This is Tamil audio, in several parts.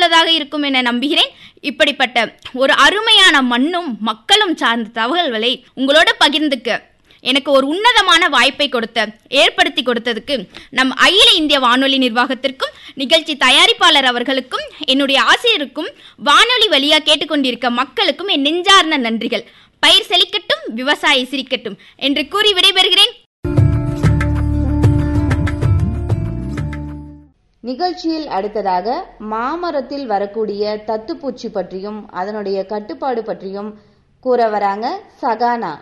பயனுள்ளதாக இருக்கும் என நம்புகிறேன் இப்படிப்பட்ட ஒரு அருமையான மண்ணும் மக்களும் சார்ந்த தகவல்களை உங்களோட பகிர்ந்துக்க எனக்கு ஒரு உன்னதமான வாய்ப்பை கொடுத்த ஏற்படுத்தி கொடுத்ததுக்கு நம் அகில இந்திய வானொலி நிர்வாகத்திற்கும் நிகழ்ச்சி தயாரிப்பாளர் அவர்களுக்கும் என்னுடைய ஆசிரியருக்கும் வானொலி வழியா கேட்டுக்கொண்டிருக்க மக்களுக்கும் என் நெஞ்சார்ந்த நன்றிகள் பயிர் செழிக்கட்டும் விவசாயி சிரிக்கட்டும் என்று கூறி விடைபெறுகிறேன் நிகழ்ச்சியில் அடுத்ததாக மாமரத்தில் வரக்கூடிய தத்துப்பூச்சி பற்றியும் அதனுடைய கட்டுப்பாடு பற்றியும் கூற வராங்க சகானா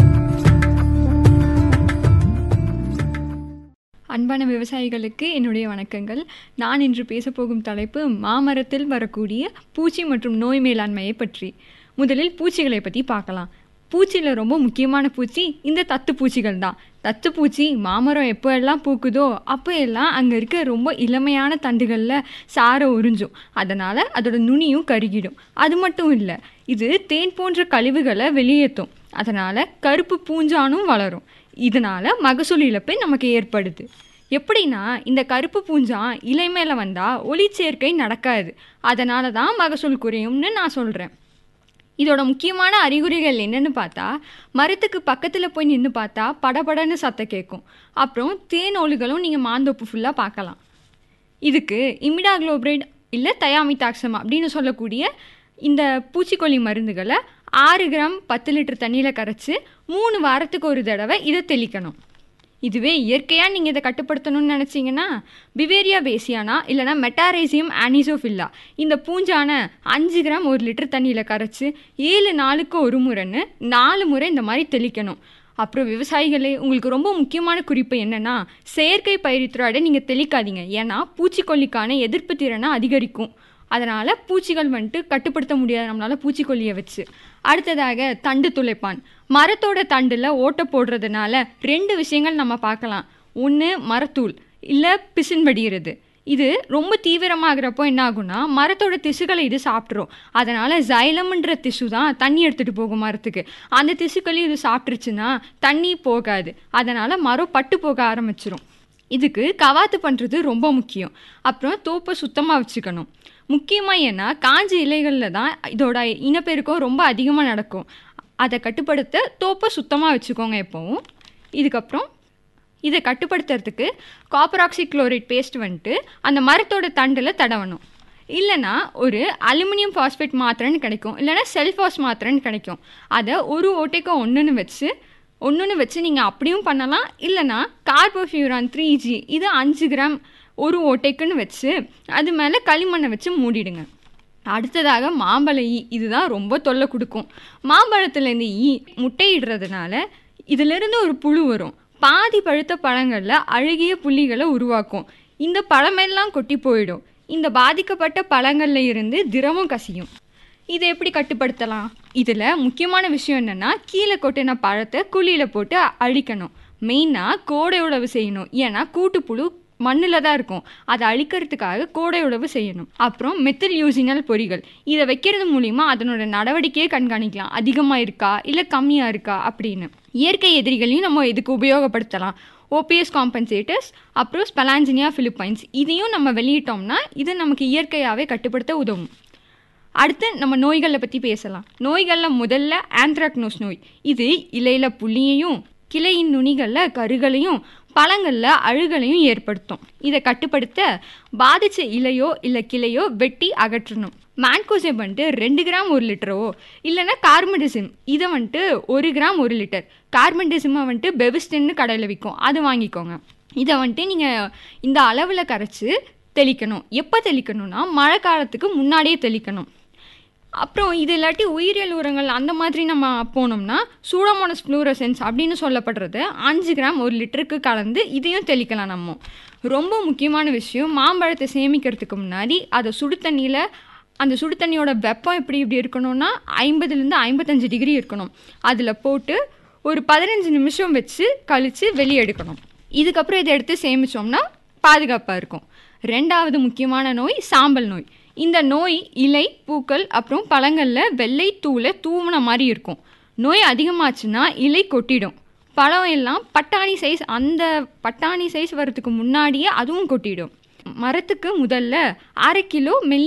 அன்பான விவசாயிகளுக்கு என்னுடைய வணக்கங்கள் நான் இன்று பேசப்போகும் தலைப்பு மாமரத்தில் வரக்கூடிய பூச்சி மற்றும் நோய் மேலாண்மையை பற்றி முதலில் பூச்சிகளை பற்றி பார்க்கலாம் பூச்சியில் ரொம்ப முக்கியமான பூச்சி இந்த தத்து பூச்சிகள் தான் தத்து பூச்சி மாமரம் எப்போ எல்லாம் பூக்குதோ அப்போ எல்லாம் அங்கே இருக்க ரொம்ப இளமையான தண்டுகளில் சாரை உறிஞ்சும் அதனால் அதோட நுனியும் கருகிடும் அது மட்டும் இல்லை இது தேன் போன்ற கழிவுகளை வெளியேற்றும் அதனால் கருப்பு பூஞ்சானும் வளரும் இதனால் மகசூல் இழப்பு நமக்கு ஏற்படுது எப்படின்னா இந்த கருப்பு பூஞ்சான் இலை மேலே வந்தால் ஒளிச்சேர்க்கை நடக்காது அதனால தான் மகசூல் குறையும்னு நான் சொல்கிறேன் இதோட முக்கியமான அறிகுறிகள் என்னன்னு பார்த்தா மரத்துக்கு பக்கத்தில் போய் நின்று பார்த்தா படபடன்னு சத்தம் கேட்கும் அப்புறம் தேனோலுகளும் நீங்கள் மாந்தோப்பு ஃபுல்லாக பார்க்கலாம் இதுக்கு இமிடாக்ளோபிரைட் இல்லை தயாமிதாக்சம் அப்படின்னு சொல்லக்கூடிய இந்த பூச்சிக்கொல்லி மருந்துகளை ஆறு கிராம் பத்து லிட்டர் தண்ணியில் கரைச்சி மூணு வாரத்துக்கு ஒரு தடவை இதை தெளிக்கணும் இதுவே இயற்கையாக நீங்கள் இதை கட்டுப்படுத்தணும்னு நினச்சிங்கன்னா பிவேரியா பேசியானா இல்லைனா மெட்டாரேசியம் ஆனிசோஃபில்லா இந்த பூஞ்சான அஞ்சு கிராம் ஒரு லிட்டர் தண்ணியில் கரைச்சி ஏழு நாளுக்கு ஒரு முறைன்னு நாலு முறை இந்த மாதிரி தெளிக்கணும் அப்புறம் விவசாயிகளே உங்களுக்கு ரொம்ப முக்கியமான குறிப்பு என்னென்னா செயற்கை பயிரித்துறாட நீங்கள் தெளிக்காதீங்க ஏன்னா பூச்சிக்கொல்லிக்கான எதிர்ப்பு திறனை அதிகரிக்கும் அதனால் பூச்சிகள் வந்துட்டு கட்டுப்படுத்த முடியாது நம்மளால் பூச்சிக்கொல்லியை வச்சு அடுத்ததாக தண்டு துளைப்பான் மரத்தோட தண்டில் ஓட்டை போடுறதுனால ரெண்டு விஷயங்கள் நம்ம பார்க்கலாம் ஒன்று மரத்தூள் இல்லை பிசின் வடிகிறது இது ரொம்ப தீவிரமாகிறப்போ என்ன ஆகும்னா மரத்தோட திசுகளை இது சாப்பிட்ரும் அதனால் ஜைலம்ன்ற திசு தான் தண்ணி எடுத்துகிட்டு போகும் மரத்துக்கு அந்த திசுக்களையும் இது சாப்பிட்ருச்சுன்னா தண்ணி போகாது அதனால் மரம் பட்டு போக ஆரம்பிச்சிரும் இதுக்கு கவாத்து பண்ணுறது ரொம்ப முக்கியம் அப்புறம் தோப்பை சுத்தமாக வச்சுக்கணும் முக்கியமாக ஏன்னா காஞ்ச இலைகளில் தான் இதோட இனப்பெருக்கம் ரொம்ப அதிகமாக நடக்கும் அதை கட்டுப்படுத்த தோப்பை சுத்தமாக வச்சுக்கோங்க எப்போவும் இதுக்கப்புறம் இதை கட்டுப்படுத்துறதுக்கு காப்பராக்சி குளோரைட் பேஸ்ட் வந்துட்டு அந்த மரத்தோட தண்டில் தடவணும் இல்லைனா ஒரு அலுமினியம் ஃபாஸ்பேட் மாத்திரைன்னு கிடைக்கும் இல்லைனா செல்ஃபாஸ் மாத்திரைன்னு கிடைக்கும் அதை ஒரு ஓட்டைக்கு ஒன்றுன்னு வச்சு ஒன்றுன்னு வச்சு நீங்கள் அப்படியும் பண்ணலாம் இல்லைனா கார்போஃபியூரான் த்ரீ ஜி இது அஞ்சு கிராம் ஒரு ஓட்டைக்குன்னு வச்சு அது மேலே களிமண்ணை வச்சு மூடிடுங்க அடுத்ததாக மாம்பழ ஈ இதுதான் ரொம்ப தொல்லை கொடுக்கும் மாம்பழத்துலேருந்து ஈ முட்டையிடுறதுனால இதிலிருந்து ஒரு புழு வரும் பாதி பழுத்த பழங்களில் அழுகிய புள்ளிகளை உருவாக்கும் இந்த பழமெல்லாம் கொட்டி போயிடும் இந்த பாதிக்கப்பட்ட பழங்களில் இருந்து திரவம் கசியும் இதை எப்படி கட்டுப்படுத்தலாம் இதில் முக்கியமான விஷயம் என்னென்னா கீழே கொட்டின பழத்தை குழியில் போட்டு அழிக்கணும் மெயினாக கோடை உழவு செய்யணும் ஏன்னா கூட்டுப்புழு மண்ணில் தான் இருக்கும் அதை அழிக்கிறதுக்காக கோடை உழவு செய்யணும் அப்புறம் மெத்தில் யூசினல் பொறிகள் இதை வைக்கிறது மூலிமா அதனோட நடவடிக்கையை கண்காணிக்கலாம் அதிகமாக இருக்கா இல்லை கம்மியாக இருக்கா அப்படின்னு இயற்கை எதிரிகளையும் நம்ம இதுக்கு உபயோகப்படுத்தலாம் ஓபிஎஸ் காம்பன்சேட்டர்ஸ் அப்புறம் ஸ்பலாஞ்சினியா ஃபிலிப்பைன்ஸ் இதையும் நம்ம வெளியிட்டோம்னா இது நமக்கு இயற்கையாகவே கட்டுப்படுத்த உதவும் அடுத்து நம்ம நோய்களை பற்றி பேசலாம் நோய்களில் முதல்ல ஆந்த்ராக்னோஸ் நோய் இது இலையில் புள்ளியையும் கிளையின் நுனிகளில் கருகளையும் பழங்களில் அழுகலையும் ஏற்படுத்தும் இதை கட்டுப்படுத்த பாதித்த இலையோ இல்லை கிளையோ வெட்டி அகற்றணும் மேன்கோசேப் வந்துட்டு ரெண்டு கிராம் ஒரு லிட்டரோ இல்லைன்னா கார்பன்டெசிம் இதை வந்துட்டு ஒரு கிராம் ஒரு லிட்டர் கார்பன்டெசிமை வந்துட்டு பெவிஸ்டின்னு கடையில் விற்கும் அது வாங்கிக்கோங்க இதை வந்துட்டு நீங்கள் இந்த அளவில் கரைச்சி தெளிக்கணும் எப்போ தெளிக்கணும்னா மழை காலத்துக்கு முன்னாடியே தெளிக்கணும் அப்புறம் இது இல்லாட்டி உயிரியல் உரங்கள் அந்த மாதிரி நம்ம போனோம்னா சூடோமோனஸ் ஃப்ளூரசன்ஸ் அப்படின்னு சொல்லப்படுறது அஞ்சு கிராம் ஒரு லிட்டருக்கு கலந்து இதையும் தெளிக்கலாம் நம்ம ரொம்ப முக்கியமான விஷயம் மாம்பழத்தை சேமிக்கிறதுக்கு முன்னாடி அதை சுடு தண்ணியில் அந்த சுடு தண்ணியோட வெப்பம் எப்படி இப்படி இருக்கணும்னா ஐம்பதுலேருந்து ஐம்பத்தஞ்சு டிகிரி இருக்கணும் அதில் போட்டு ஒரு பதினஞ்சு நிமிஷம் வச்சு கழித்து வெளியே எடுக்கணும் இதுக்கப்புறம் இதை எடுத்து சேமித்தோம்னா பாதுகாப்பாக இருக்கும் ரெண்டாவது முக்கியமான நோய் சாம்பல் நோய் இந்த நோய் இலை பூக்கள் அப்புறம் பழங்களில் வெள்ளை தூளை தூவுன மாதிரி இருக்கும் நோய் அதிகமாச்சுன்னா இலை கொட்டிடும் பழம் எல்லாம் பட்டாணி சைஸ் அந்த பட்டாணி சைஸ் வரதுக்கு முன்னாடியே அதுவும் கொட்டிடும் மரத்துக்கு முதல்ல அரை கிலோ மெல்லி